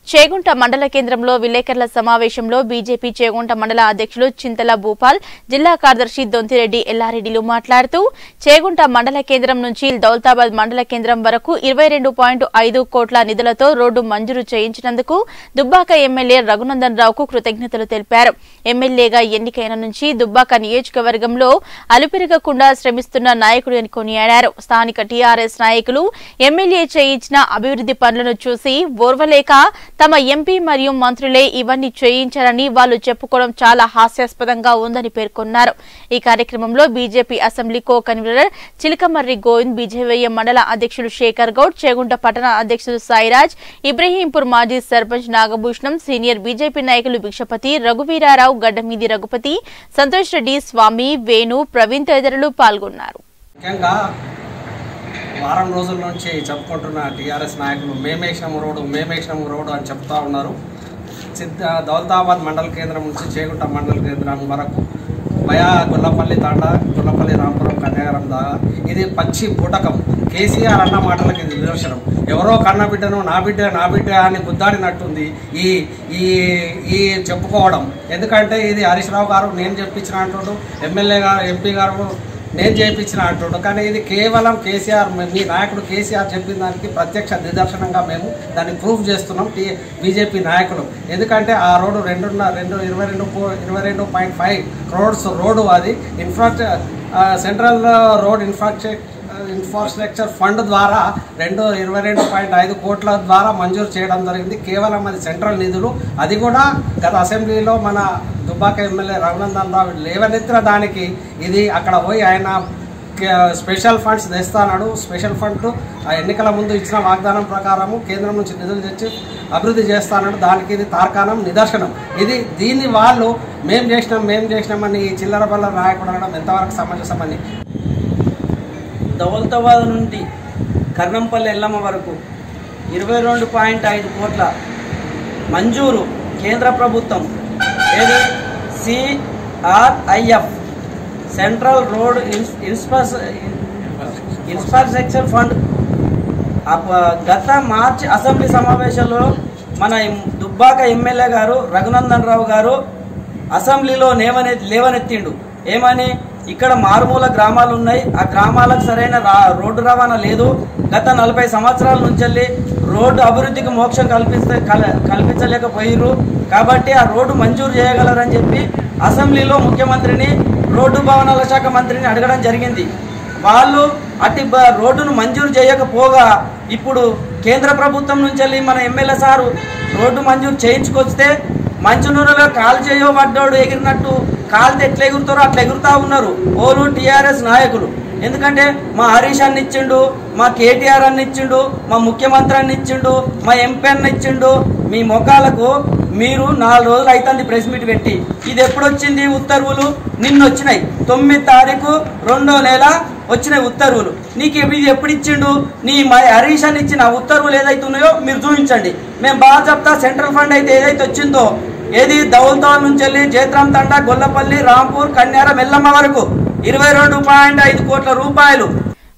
చేగుంట మండల కేంద్రంలో విలేకరుల సమావేశంలో బీజేపీ చేగుంట మండల అధ్యక్షులు చింతల భూపాల్ జిల్లా కార్యదర్శి దొంతిరెడ్డి ఎల్లారెడ్డిలు మాట్లాడుతూ చేగుంట మండల కేంద్రం నుంచి దౌలతాబాద్ మండల కేంద్రం వరకు ఇరవై రెండు పాయింట్ ఐదు కోట్ల నిధులతో రోడ్డు మంజూరు చేయించినందుకు దుబ్బాక ఎమ్మెల్యే రఘునందన్ రావుకు కృతజ్ఞతలు తెలిపారు ఎమ్మెల్యేగా ఎన్నికైన నుంచి దుబ్బాక నియోజకవర్గంలో అలుపెరగకుండా శ్రమిస్తున్న నాయకుడు అని కొనియాడారు స్థానిక టీఆర్ఎస్ నాయకులు ఎమ్మెల్యే చేయించిన అభివృద్ధి పనులను చూసి ఓర్వలేక తమ ఎంపీ మరియు మంత్రులే ఇవన్నీ చేయించారని వాళ్ళు చెప్పుకోవడం చాలా హాస్యాస్పదంగా ఉందని పేర్కొన్నారు ఈ కార్యక్రమంలో BJP assembly co convener Chilakamarri Govind BJYM మండల అధ్యక్షులు శేఖర్ గౌడ్ చేగుంట పట్టణ అధ్యక్షులు సాయిరాజ్ ఇబ్రహీంపూర్ మాజీ సర్పంచ్ నాగభూషణం సీనియర్ బీజేపీ నాయకులు భిక్షపతి రఘువీరారావు గడ్డమీది రఘుపతి సంతోష్ రెడ్డి స్వామి వేణు ప్రవీణ్ తదితరులు పాల్గొన్నారు ముఖ్యంగా వారం రోజుల నుంచి చెప్పుకుంటున్న టీఆర్ఎస్ నాయకులు మేమేక్షణం రోడ్డు మేమేక్షణం రోడ్డు అని చెప్తా ఉన్నారు సిద్ధ దౌలతాబాద్ మండల కేంద్రం నుంచి చేగుంట మండల కేంద్రం వరకు భయా గుల్లపల్లి తాండ గుల్లపల్లి రాంపురం కన్యాగరం దాకా ఇది పచ్చి పుటకం కేసీఆర్ అన్న మాటలకి ఇది నిదర్శనం ఎవరో కన్న బిడ్డను నా బిడ్డ నా బిడ్డ అని గుద్దాడినట్టుంది ఈ ఈ ఈ చెప్పుకోవడం ఎందుకంటే ఇది హరీష్ రావు గారు నేను చెప్పించిన అంటుండు ఎమ్మెల్యే గారు ఎంపీ గారు నేను చేయించిన అంటుండు కానీ ఇది కేవలం కేసీఆర్ మీ నాయకుడు కేసీఆర్ చెప్పిన దానికి ప్రత్యక్ష నిదర్శనంగా మేము దాన్ని ప్రూవ్ చేస్తున్నాం టీ బీజేపీ నాయకులు ఎందుకంటే ఆ రోడ్డు రెండున్న రెండు ఇరవై రెండు కో- ఇరవై రెండు పాయింట్ ఫైవ్ క్రోడ్స్ రోడ్డు అది infrastructure central road infrastructure infrastructure fund ద్వారా రెండు ఇరవై రెండు పాయింట్ ఐదు కోట్ల ద్వారా మంజూరు చేయడం జరిగింది కేవలం అది సెంట్రల్ నిధులు అది కూడా గత అసెంబ్లీలో మన దుబ్బాక ఎమ్మెల్యే రఘునందన్ రావు లేవనెత్తిన దానికి ఇది అక్కడ పోయి ఆయన కే- స్పెషల్ ఫండ్స్ తెస్తాడు స్పెషల్ ఫండ్ ఆ ఎన్నికల ముందు ఇచ్చిన వాగ్దానం ప్రకారము కేంద్రం నుంచి నిధులు తెచ్చి అభివృద్ధి చేస్తానడు దానికి ఇది తార్కాణం నిదర్శనం ఇది దీన్ని వాళ్ళు మేం చేసినాం మేం చేసినామని ఈ చిల్లర బల్ల నాయకుడు అనడం ఎంతవరకు సమంజసమని దౌలతాబాద్ నుండి కర్ణంపల్లి ఎల్లమ్మ వరకు ఇరవై రెండు పాయింట్ ఐదు కోట్ల మంజూరు కేంద్ర ప్రభుత్వం ఏది సిఆర్ఐఎఫ్ సెంట్రల్ రోడ్ ఇన్స్ ఇన్స్పాస్ ఇన్ఫ్రాస్ట్రక్చర్ ఫండ్ అప్ప- గత మార్చి అసెంబ్లీ సమావేశంలో మన ఎం- దుబ్బాక ఎమ్మెల్యే గారు రఘునందన్ రావు గారు అసెంబ్లీలో లేవనె లేవనెత్తిండు ఏమని ఇక్కడ మారుమూల గ్రామాలు ఉన్నాయి ఆ గ్రామాలకు సరైన రా రోడ్డు రవాణా లేదు గత నలభై సంవత్సరాల నుంచి రోడ్డు అభివృద్ధికి మోక్షం కల్పిస్తే కల- కల్పించలేకపోయిర్రు కాబట్టి ఆ రోడ్డు మంజూరు చేయగలరని చెప్పి అసెంబ్లీలో ముఖ్యమంత్రిని రోడ్డు భవనాల శాఖ మంత్రిని అడగడం జరిగింది వాళ్ళు అట్టి బ- రోడ్డును మంజూరు చేయకపోగా ఇప్పుడు కేంద్ర ప్రభుత్వం నుంచి వెళ్ళి మన ఎమ్మెల్యే సారు రోడ్డు మంజూరు చేయించుకొస్తే మంచునూరులో కాలు చేయబడ్డాడు ఎగిరినట్టు కాలుతో ఎట్లా ఎగురుతారో అట్లా ఎగురుతా ఉన్నారు ఓలు టీఆర్ఎస్ నాయకులు ఎందుకంటే మా హరీష్ అన్న ఇచ్చిండు మా కేటీఆర్ అన్న ఇచ్చిండు మా ముఖ్యమంత్రి అన్న ఇచ్చిండు మా ఎంపీ అన్న ఇచ్చిండు మీ మొఖాలకు మీరు నాలుగు రోజులు అవుతుంది ప్రెస్ మీట్ పెట్టి ఇది ఎప్పుడు వచ్చింది ఉత్తర్వులు నిన్న వచ్చినాయి తొమ్మిది తారీఖు రెండో నెల వచ్చినాయి ఉత్తర్వులు నీకు ఇది ఎప్పుడు ఇచ్చిండు నీ మా హరీష్ అని ఇచ్చిన ఆ ఉత్తర్వులు ఏదైతే ఉన్నాయో మీరు చూపించండి మేము బాగా చెప్తా సెంట్రల్ ఫండ్ అయితే ఏదైతే వచ్చిందో ఏది దౌల్తాల్ నుంచి వెళ్ళి జయత్రామ్ తండా గొల్లపల్లి రాంపూర్ కన్యారం ఎల్లమ్మ వరకు ఇరవై రెండు పాయింట్ ఐదు కోట్ల రూపాయలు